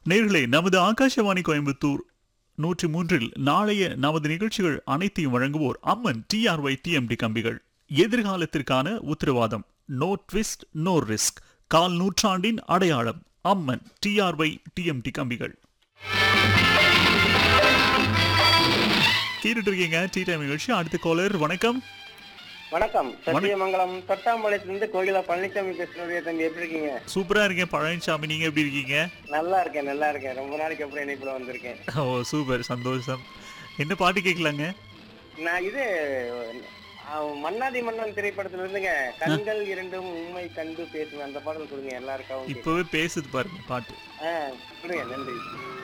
நேர்களே நமது ஆகாஷவாணி கோயம்புத்தூர் நூற்றி மூன்றில் நாளைய நமது நிகழ்ச்சிகள் அனைத்தையும் வழங்குவோர் அம்மன் டிஆர்ஒய் டிஎம்டி கம்பிகள் எதிர்காலத்திற்கான உத்தரவாதம் நோ ட்விஸ்ட் நோ ரிஸ்க் கால் நூற்றாண்டின் அடையாளம் அம்மன் டிஆர்ஒய் டிஎம்டி கம்பிகள் கேட்டுட்டு இருக்கீங்க டி டைம் நிகழ்ச்சி அடுத்த காலர் வணக்கம் வணக்கம் சத்தியமங்கலம் தொட்டாம்பாளையத்திலிருந்து கோகிலா பழனிசாமி பேசுறேன் தம்பி எப்படி இருக்கீங்க சூப்பரா இருக்கேன் பழனிசாமி நீங்க எப்படி இருக்கீங்க நல்லா இருக்கேன் நல்லா இருக்கேன் ரொம்ப நாளைக்கு அப்புறம் இணைப்புல வந்திருக்கேன் ஓ சூப்பர் சந்தோஷம் என்ன பாட்டு கேட்கலாங்க நான் இது அஹ், மன்னாதி மன்னன் திரைப்படத்துல இருந்துங்க கண்கள் இரண்டும் உண்மை கண்டு பேசுவேன் அந்த பாடல் கொடுங்க எல்லாருக்காகவும் இப்பவே பேசுது பாருங்க பாட்டு ஆ கொடுங்க நன்றி